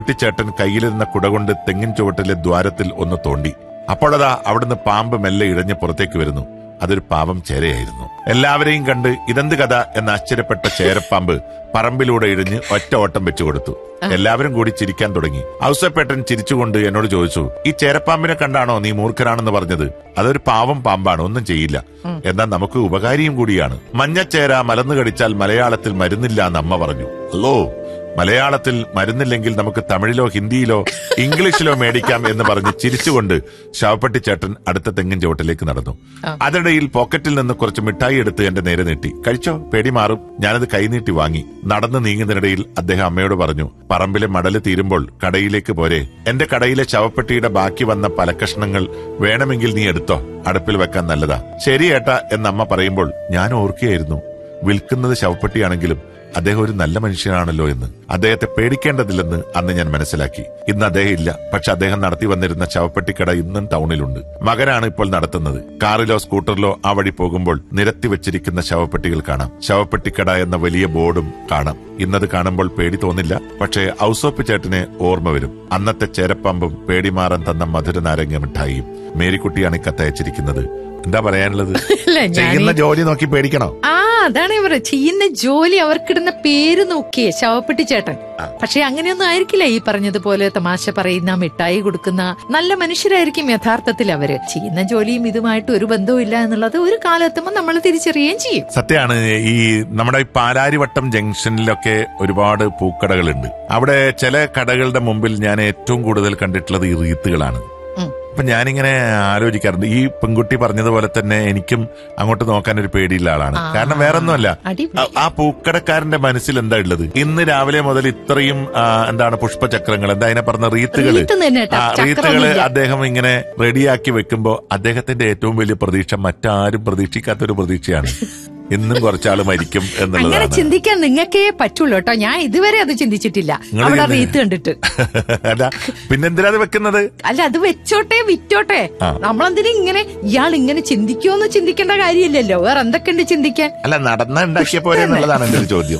കുട്ടിച്ചേട്ടൻ കയ്യിലിരുന്ന കുട കൊണ്ട് തെങ്ങിൻ ചുവട്ടിലെ ദ്വാരത്തിൽ ഒന്ന് തോണ്ടി അപ്പോഴതാ അവിടുന്ന് പാമ്പ് മെല്ലെ ഇഴഞ്ഞ് പുറത്തേക്ക് വരുന്നു അതൊരു പാവം ചേരയായിരുന്നു എല്ലാവരെയും കണ്ട് ഇതെന്ത് കഥ എന്ന് ആശ്ചര്യപ്പെട്ട ചേരപ്പാമ്പ് പറമ്പിലൂടെ ഇഴഞ്ഞ് ഒറ്റ ഓട്ടം വെച്ചു കൊടുത്തു എല്ലാവരും കൂടി ചിരിക്കാൻ തുടങ്ങി ഔസപ്പേട്ടൻ ചിരിച്ചുകൊണ്ട് എന്നോട് ചോദിച്ചു ഈ ചേരപ്പാമ്പിനെ കണ്ടാണോ നീ മൂർഖനാണെന്ന് പറഞ്ഞത് അതൊരു പാവം പാമ്പാണ് ഒന്നും ചെയ്യില്ല എന്നാൽ നമുക്ക് ഉപകാരിയും കൂടിയാണ് മഞ്ഞച്ചേര മലന്നു കടിച്ചാൽ മലയാളത്തിൽ മരുന്നില്ല എന്ന് അമ്മ പറഞ്ഞു അല്ലോ മലയാളത്തിൽ മരുന്നില്ലെങ്കിൽ നമുക്ക് തമിഴിലോ ഹിന്ദിയിലോ ഇംഗ്ലീഷിലോ മേടിക്കാം എന്ന് പറഞ്ഞ് ചിരിച്ചുകൊണ്ട് ശവപ്പെട്ടി ചേട്ടൻ അടുത്ത തെങ്ങിൻ ചുവട്ടിലേക്ക് നടന്നു അതിനിടയിൽ പോക്കറ്റിൽ നിന്ന് കുറച്ച് മിഠായി എടുത്ത് എന്റെ നേരെ നീട്ടി കഴിച്ചോ പേടി മാറും ഞാനത് കൈനീട്ടി വാങ്ങി നടന്നു നീങ്ങുന്നതിനിടയിൽ അദ്ദേഹം അമ്മയോട് പറഞ്ഞു പറമ്പിലെ മടല് തീരുമ്പോൾ കടയിലേക്ക് പോരെ എന്റെ കടയിലെ ശവപ്പെട്ടിയുടെ ബാക്കി വന്ന പലക്കഷ്ണങ്ങൾ വേണമെങ്കിൽ നീ എടുത്തോ അടുപ്പിൽ വെക്കാൻ നല്ലതാ ശരി ഏട്ടാ എന്നമ്മ പറയുമ്പോൾ ഞാൻ ഓർക്കുകയായിരുന്നു വിൽക്കുന്നത് ശവപ്പെട്ടിയാണെങ്കിലും അദ്ദേഹം ഒരു നല്ല മനുഷ്യനാണല്ലോ എന്ന് അദ്ദേഹത്തെ പേടിക്കേണ്ടതില്ലെന്ന് അന്ന് ഞാൻ മനസ്സിലാക്കി ഇന്ന് അദ്ദേഹം ഇല്ല പക്ഷെ അദ്ദേഹം നടത്തി വന്നിരുന്ന ശവപ്പെട്ടിക്കട ഇന്നും ടൗണിലുണ്ട് മകനാണ് ഇപ്പോൾ നടത്തുന്നത് കാറിലോ സ്കൂട്ടറിലോ ആ വഴി പോകുമ്പോൾ നിരത്തി വെച്ചിരിക്കുന്ന ശവപ്പെട്ടികൾ കാണാം ശവപ്പെട്ടിക്കട എന്ന വലിയ ബോർഡും കാണാം ഇന്നത് കാണുമ്പോൾ പേടി തോന്നില്ല പക്ഷേ ഔസോപ്പ് ചേട്ടന് ഓർമ്മ വരും അന്നത്തെ ചേരപ്പാമ്പും പേടിമാറാൻ തന്ന മധുര നാരങ്ങ മിഠായിയും മേരിക്കുട്ടിയാണ് ഈ കത്തയച്ചിരിക്കുന്നത് എന്താ പറയാനുള്ളത് അല്ല, ഞാനീ- ചെയ്യുന്ന ജോലി നോക്കി പേടിക്കണോ ആ അതാണ് ഇവർ ചെയ്യുന്ന ജോലി അവർക്കിടുന്ന പേര് നോക്കിയേ ശവപ്പെട്ടി ചേട്ടൻ പക്ഷെ അങ്ങനെയൊന്നും ആയിരിക്കില്ല ഈ പറഞ്ഞതുപോലെ തമാശ പറയുന്ന മിഠായി കൊടുക്കുന്ന നല്ല മനുഷ്യരായിരിക്കും യഥാർത്ഥത്തിൽ അവര് ചെയ്യുന്ന ജോലിയും ഇതുമായിട്ട് ഒരു ബന്ധവും ഇല്ല എന്നുള്ളത് ഒരു കാലത്തുമ്പോൾ നമ്മൾ തിരിച്ചറിയുകയും ചെയ്യും സത്യമാണ് ഈ നമ്മുടെ ഈ പാലാരിവട്ടം ജംഗ്ഷനിലൊക്കെ ഒരുപാട് പൂക്കടകളുണ്ട് അവിടെ ചില കടകളുടെ മുമ്പിൽ ഞാൻ ഏറ്റവും കൂടുതൽ കണ്ടിട്ടുള്ളത് ഈ റീത്തുകളാണ് ഉം. അപ്പൊ ഞാനിങ്ങനെ ആലോചിക്കാറുണ്ട് ഈ പെൺകുട്ടി പറഞ്ഞതുപോലെ തന്നെ എനിക്കും അങ്ങോട്ട് നോക്കാൻ ഒരു പേടിയുള്ള ആളാണ് ആ. കാരണം വേറൊന്നുമല്ല അടിപൊളി. ആ- ആ പൂക്കടക്കാരന്റെ മനസ്സിൽ എന്താ ഉള്ളത് ഇന്ന് രാവിലെ മുതൽ ഇത്രയും ആ, എന്താണ് പുഷ്പചക്രങ്ങൾ എന്താ അതിനെ പറഞ്ഞ റീത്തുകള് റീത്ത് തന്നെ കേട്ടോ, ആ, റീത്തുകള് ചക്രമൊന്നുമില്ല. അദ്ദേഹം ഇങ്ങനെ റെഡിയാക്കി വെക്കുമ്പോ അദ്ദേഹത്തിന്റെ ഏറ്റവും വലിയ പ്രതീക്ഷ മറ്റാരും പ്രതീക്ഷിക്കാത്തൊരു പ്രതീക്ഷയാണ് ഇന്നും കുറച്ചാള് മരിക്കും അങ്ങനെ എന്നുള്ളതാണ് ചിന്തിക്കാൻ നിങ്ങൾക്കേ പറ്റുള്ളൂ കേട്ടോ ഞാൻ ഇതുവരെ അത് ചിന്തിച്ചിട്ടില്ല നിങ്ങള് അവിടെ ചിന്തി- റീത്ത് കണ്ടിട്ട് അല്ല പിന്നെന്തിനാ അത് വെക്കുന്നത് അല്ല അത് വെച്ചോട്ടെ വിറ്റോട്ടെ ആ. നമ്മളെന്തിനും ഇങ്ങനെ ഇയാൾ ഇങ്ങനെ ചിന്തിക്കുമോന്ന് ചിന്തിക്കേണ്ട കാര്യമില്ലല്ലോ വേറെ എന്തൊക്കെയുണ്ട് ചിന്തിക്കാൻ അല്ല നടന്ന ഉണ്ടാക്കിയ പോലെ എന്നുള്ളതാണ് എന്റെ ഒരു ചോദ്യം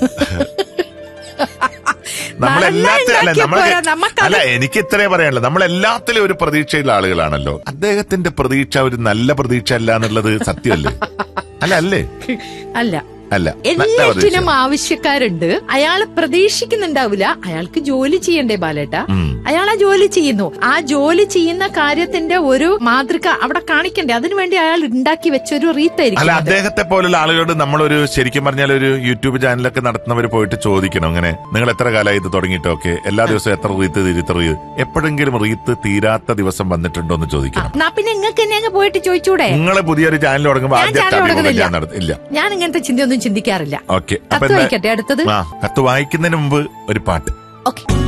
നമ്മളെല്ലാത്തിലും അല്ല നടന്ന നമ്മൾ ഉണ്ടാക്കിയ പോരാ, നമുക്കത് അല്ല എനിക്ക് ഇത്രേ പറയാനുള്ളത് നമ്മളെല്ലാത്തിലും ഒരു പ്രതീക്ഷയുള്ള ആളുകളാണല്ലോ അദ്ദേഹത്തിന്റെ പ്രതീക്ഷ ഒരു നല്ല പ്രതീക്ഷ അല്ല എന്നുള്ളത് സത്യമല്ലേ അല്ല അല്ലേ അല്ല അല്ല നല്ല പ്രതീക്ഷ എല്ലാറ്റിനും ആവശ്യക്കാരുണ്ട് അയാൾ പ്രതീക്ഷിക്കുന്നുണ്ടാവില്ല അയാൾക്ക് ജോലി ചെയ്യണ്ടേ ബാലേട്ട ഉം. അയാൾ ആ ജോലി ചെയ്യുന്നു ആ ജോലി ചെയ്യുന്ന കാര്യത്തിന്റെ ഒരു മാതൃക അവിടെ കാണിക്കണ്ടേ അതിനുവേണ്ടി അയാൾ ഉണ്ടാക്കി വെച്ച ഒരു അല്ല റീത്തായിരിക്കും അത്. അദ്ദേഹത്തെ പോലുള്ള ആളുകളോട് നമ്മളൊരു ശരിക്കും പറഞ്ഞാൽ ഒരു യൂട്യൂബ് ചാനലൊക്കെ നടത്തുന്നവർ പോയിട്ട് ചോദിക്കണം അങ്ങനെ നിങ്ങൾ എത്ര കാലമായി ഇത് തുടങ്ങിയിട്ടൊക്കെ എല്ലാ ദിവസവും എത്ര റീത്ത് തീരി ഇത്ര റീത്ത് എപ്പോഴെങ്കിലും റീത്ത് തീരാത്ത ദിവസം വന്നിട്ടുണ്ടോ എന്ന് ചോദിക്കണം എന്നാ പിന്നെ നിങ്ങൾക്ക് തന്നെ അങ്ങ് പോയിട്ട് ചോദിച്ചൂടെ നിങ്ങൾ പുതിയൊരു ചാനൽ തുടങ്ങുമ്പോൾ ഞാൻ ആദ്യത്തെ ചാനൽ അഭിമുഖം തുടങ്ങുന്നില്ല. ഞാൻ നടത്തി ഇല്ല ഞാൻ ഇങ്ങനത്തെ ചിന്തയൊന്നും ചിന്തിക്കാറില്ല ഓക്കെ കത്ത് വായിക്കട്ടെ അടുത്തത് ആ കത്ത് വായിക്കുന്നതിന് മുമ്പ് ഒരു പാട്ട് ഓക്കെ